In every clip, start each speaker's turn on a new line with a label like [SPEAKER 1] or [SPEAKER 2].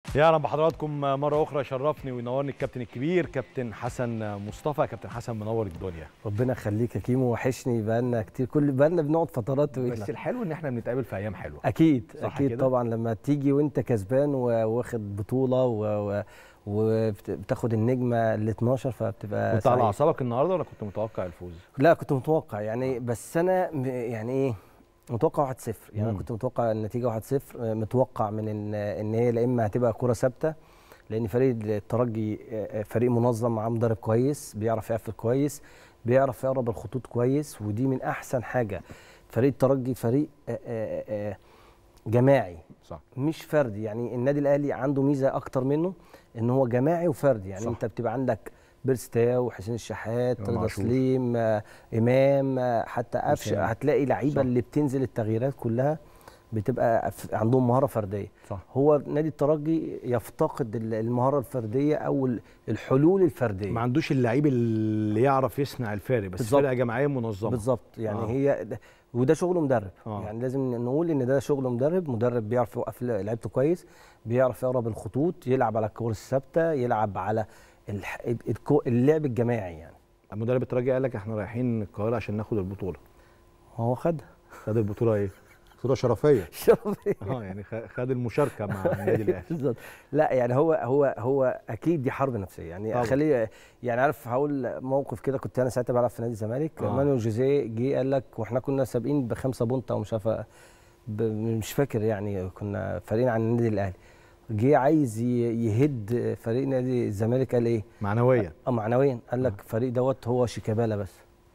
[SPEAKER 1] يا اهلا بحضراتكم مره اخرى شرفني وينورني الكابتن الكبير كابتن حسن مصطفى كابتن حسن منور الدنيا
[SPEAKER 2] ربنا يخليك يا كيمو وحشني بقالنا كتير كل بقالنا بنقعد فترات طويله
[SPEAKER 1] بس الحلو ان احنا بنتقابل في ايام حلوه
[SPEAKER 2] اكيد
[SPEAKER 1] صح
[SPEAKER 2] اكيد
[SPEAKER 1] كده؟
[SPEAKER 2] طبعا لما تيجي وانت كسبان واخد بطوله و... و... وبتاخد النجمه ال 12 فبتبقى
[SPEAKER 1] كنت على
[SPEAKER 2] سعيد.
[SPEAKER 1] اعصابك النهارده ولا كنت متوقع الفوز؟
[SPEAKER 2] لا كنت متوقع يعني بس انا م- يعني ايه متوقع 1-0 يعني انا
[SPEAKER 1] مم.
[SPEAKER 2] كنت متوقع النتيجه 1-0 متوقع من ان ان هي لا اما هتبقى كره ثابته لان فريق الترجي آه، فريق منظم معاه مدرب كويس بيعرف يقفل كويس بيعرف يقرب الخطوط كويس ودي من احسن حاجه فريق الترجي فريق آه، آه، آه، جماعي
[SPEAKER 1] صح
[SPEAKER 2] مش فردي يعني النادي الاهلي عنده ميزه اكتر منه ان هو جماعي وفردي يعني
[SPEAKER 1] صح.
[SPEAKER 2] صح. انت بتبقى عندك بيرستاو وحسين الشحات
[SPEAKER 1] إمام
[SPEAKER 2] رضا
[SPEAKER 1] عاشور.
[SPEAKER 2] سليم آه، امام آه، حتى قفشه
[SPEAKER 1] وسام.
[SPEAKER 2] هتلاقي لعيبه
[SPEAKER 1] صح.
[SPEAKER 2] اللي بتنزل التغييرات كلها بتبقى ف- عندهم مهاره فرديه
[SPEAKER 1] صح
[SPEAKER 2] هو نادي الترجي يفتقد ال- المهاره الفرديه او ال- الحلول الفرديه
[SPEAKER 1] ما عندوش اللعيب اللي يعرف يصنع الفارق بس
[SPEAKER 2] بالظبط.
[SPEAKER 1] فرقه جماعيه منظمه
[SPEAKER 2] بالظبط يعني
[SPEAKER 1] آه.
[SPEAKER 2] آه. هي ده وده شغل مدرب
[SPEAKER 1] آه.
[SPEAKER 2] آه. يعني لازم نقول ان ده شغل مدرب مدرب بيعرف يوقف لعيبته كويس بيعرف يقرب الخطوط يلعب على الكور الثابته يلعب على الح... الكو- اللعب الجماعي يعني
[SPEAKER 1] مدرب الترجي قال لك احنا رايحين القاهره عشان ناخد البطوله
[SPEAKER 2] هو خدها
[SPEAKER 1] خد البطوله ايه؟ بطوله شرفيه
[SPEAKER 2] شرفي
[SPEAKER 1] اه يعني خ- خد المشاركه مع النادي الاهلي
[SPEAKER 2] بالظبط لا يعني هو هو هو اكيد دي حرب نفسيه يعني
[SPEAKER 1] طبعا.
[SPEAKER 2] خليه يعني عارف هقول موقف كده كنت انا ساعتها بلعب في نادي الزمالك
[SPEAKER 1] آه.
[SPEAKER 2] آه. مانويل جوزيه جه قال لك واحنا كنا سابقين بخمسه بونت او مش عارف ب- مش فاكر يعني كنا فارقين عن النادي الاهلي جه عايز ي- يهد فريق نادي الزمالك قال ايه؟
[SPEAKER 1] معنويا
[SPEAKER 2] اه معنويا قال لك فريق دوت هو شيكابالا بس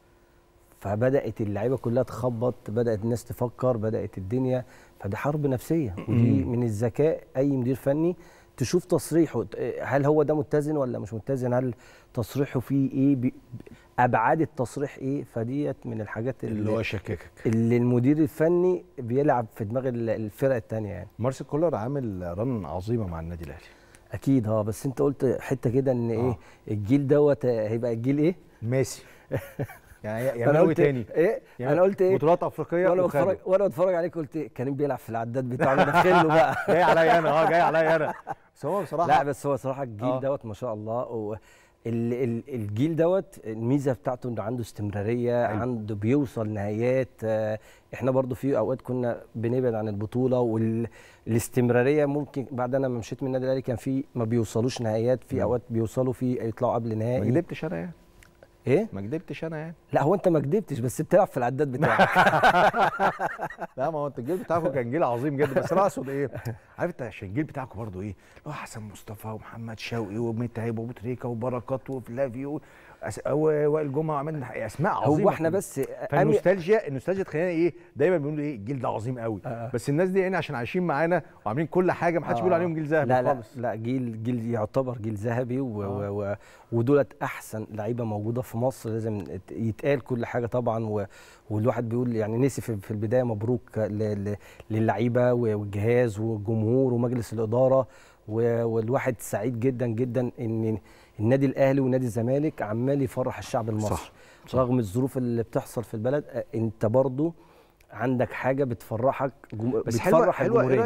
[SPEAKER 2] فبدات اللعيبه كلها تخبط بدات الناس تفكر بدات الدنيا فدي حرب نفسيه ودي من الذكاء اي مدير فني تشوف تصريحه هل هو ده متزن ولا مش متزن هل تصريحه فيه ايه بي- ابعاد التصريح ايه فديت من الحاجات
[SPEAKER 1] اللي هو
[SPEAKER 2] اللي,
[SPEAKER 1] شككك
[SPEAKER 2] اللي المدير الفني بيلعب في دماغ ال- الفرقه الثانيه يعني
[SPEAKER 1] مارسيل كولر عامل رن عظيمه مع النادي الاهلي
[SPEAKER 2] اكيد اه بس انت قلت حته كده ان
[SPEAKER 1] آه.
[SPEAKER 2] ايه الجيل دوت هيبقى الجيل ايه
[SPEAKER 1] ميسي يعني
[SPEAKER 2] فانا
[SPEAKER 1] يعملوا ايه
[SPEAKER 2] قلت
[SPEAKER 1] تاني
[SPEAKER 2] ايه
[SPEAKER 1] يعني
[SPEAKER 2] انا قلت ايه
[SPEAKER 1] بطولات افريقيه
[SPEAKER 2] وانا
[SPEAKER 1] وخدوا.
[SPEAKER 2] بتفرج وانا بتفرج عليك قلت إيه؟ كريم بيلعب في العداد بتاعه داخل له بقى
[SPEAKER 1] جاي عليا انا اه جاي عليا انا بس هو بصراحه
[SPEAKER 2] لا بس هو صراحه الجيل
[SPEAKER 1] آه.
[SPEAKER 2] دوت ما شاء الله و ال ال الجيل دوت الميزه بتاعته انه عنده استمراريه
[SPEAKER 1] حلو.
[SPEAKER 2] عنده بيوصل نهايات آه، احنا برضو في اوقات كنا بنبعد عن البطوله والاستمراريه ممكن بعد انا ما مشيت من النادي الاهلي كان في ما بيوصلوش نهايات في
[SPEAKER 1] مم.
[SPEAKER 2] اوقات بيوصلوا في يطلعوا قبل
[SPEAKER 1] ما
[SPEAKER 2] نهائي
[SPEAKER 1] كدبتش انا يعني
[SPEAKER 2] ايه
[SPEAKER 1] ما كدبتش انا يعني
[SPEAKER 2] لا هو انت ما كدبتش بس بتلعب في العداد بتاعك
[SPEAKER 1] لا ما هو انت الجيل بتاعكم كان جيل عظيم جدا بس انا اقصد ايه عارف انت عشان الجيل بتاعكم برضو ايه اللي هو حسن مصطفى ومحمد شوقي ومتعب وابو تريكه وبركات وفلافيو أس- وائل جمعه وعماد النحاس. اسماء عظيمه
[SPEAKER 2] هو احنا بس أمي-
[SPEAKER 1] فالنوستالجيا النوستالجيا تخلينا ايه دايما بيقولوا ايه الجيل ده عظيم قوي
[SPEAKER 2] آه.
[SPEAKER 1] بس الناس دي يعني عشان عايشين معانا وعاملين كل حاجه ما حدش بيقول
[SPEAKER 2] آه.
[SPEAKER 1] عليهم جيل ذهبي
[SPEAKER 2] لا لا
[SPEAKER 1] خالص
[SPEAKER 2] لا جيل جيل يعتبر جيل ذهبي و
[SPEAKER 1] آه.
[SPEAKER 2] و و ودولت احسن لعيبه موجوده في مصر لازم يتقال كل حاجه طبعا و والواحد بيقول يعني نسي في في البدايه مبروك ل- ل- للعيبه والجهاز والجمهور ومجلس الاداره و- والواحد سعيد جدا جدا ان النادي الاهلي ونادي الزمالك عمال يفرح الشعب المصري
[SPEAKER 1] صح، صح.
[SPEAKER 2] رغم الظروف اللي بتحصل في البلد آه، انت برضو عندك حاجه بتفرحك جم...
[SPEAKER 1] بس حلوه
[SPEAKER 2] بتفرح
[SPEAKER 1] حلوه ايه
[SPEAKER 2] الجمهوريه
[SPEAKER 1] رايك